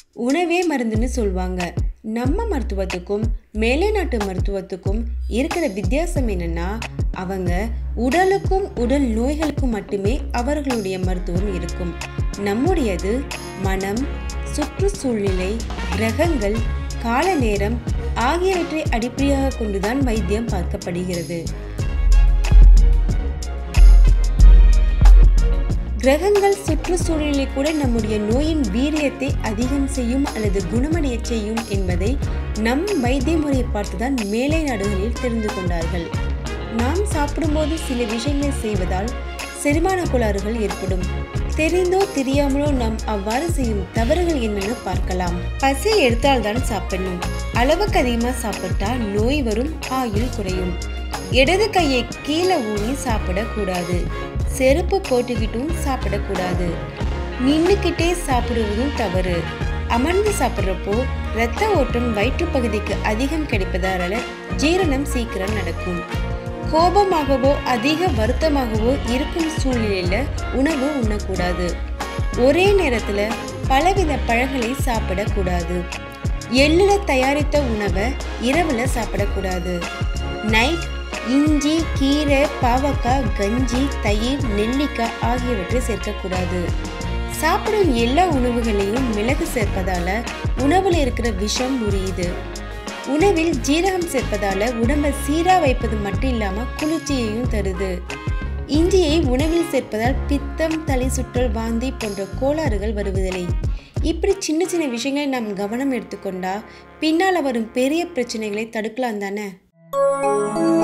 உணவே மருந்துன்னு சொல்லுவாங்க நம்ம மருத்துவத்துக்கும் மேலை நாட்டு மருத்துவத்துக்கும் இருக்கிற வித்தியாசம் என்னன்னா அவங்க உடலுக்கும் உடல் நோய்களுக்கும் மட்டுமே அவர்களுடைய மருத்துவம் இருக்கும் நம்முடையது மனம் சுற்றுச்சூழ்நிலை கிரகங்கள் கால நேரம் ஆகியவற்றை அடிப்படையாக கொண்டுதான் வைத்தியம் பார்க்கப்படுகிறது கிரகங்கள் சுற்றுச்சூழலை கூட நம்முடைய நோயின் வீரியத்தை அதிகம் செய்யும் அல்லது குணமடைய செய்யும் என்பதை நம் வைத்திய முறையை பார்த்துதான் மேலை நாடுகளில் தெரிந்து கொண்டார்கள் நாம் சாப்பிடும்போது சில விஷயங்களை செய்வதால் செரிமான கோளாறுகள் ஏற்படும் தெரிந்தோ தெரியாமலோ நாம் அவ்வாறு செய்யும் தவறுகள் என்னன்னு பார்க்கலாம் பசி எடுத்தால்தான் சாப்பிடணும் அளவுக்கு அதிகமாக சாப்பிட்டா நோய் வரும் ஆயுள் குறையும் இடது கையை கீழே ஊனி சாப்பிடக்கூடாது செருப்பு போட்டுக்கிட்டும் சாப்பிடக்கூடாது நின்றுக்கிட்டே சாப்பிடுவதும் தவறு அமர்ந்து சாப்பிட்றப்போ இரத்த ஓட்டம் வயிற்று பகுதிக்கு அதிகம் கிடைப்பதால ஜீரணம் சீக்கிரம் நடக்கும் கோபமாகவோ அதிக வருத்தமாகவோ இருக்கும் சூழ்நிலையில உணவு உண்ணக்கூடாது ஒரே நேரத்துல பலவித பழங்களை சாப்பிடக்கூடாது எள்ளுல தயாரித்த உணவை இரவுல சாப்பிடக்கூடாது நைட் இஞ்சி கீரை பாவக்காய் கஞ்சி தயிர் நெல்லிக்காய் ஆகியவற்றை சேர்க்கக்கூடாது சாப்பிடும் எல்லா உணவுகளையும் மிளகு சேர்ப்பதால உணவில் இருக்கிற விஷம் முறியுது உணவில் ஜீரகம் சேர்ப்பதால உடம்பை சீரா வைப்பது மட்டும் இல்லாம குளிர்ச்சியையும் தருது இஞ்சியை உணவில் சேர்ப்பதால் பித்தம் தலை சுற்றல் வாந்தி போன்ற கோளாறுகள் வருவதில்லை இப்படி சின்ன சின்ன விஷயங்களை நாம் கவனம் எடுத்துக்கொண்டா பின்னால் வரும் பெரிய பிரச்சனைகளை தடுக்கலாம் தானே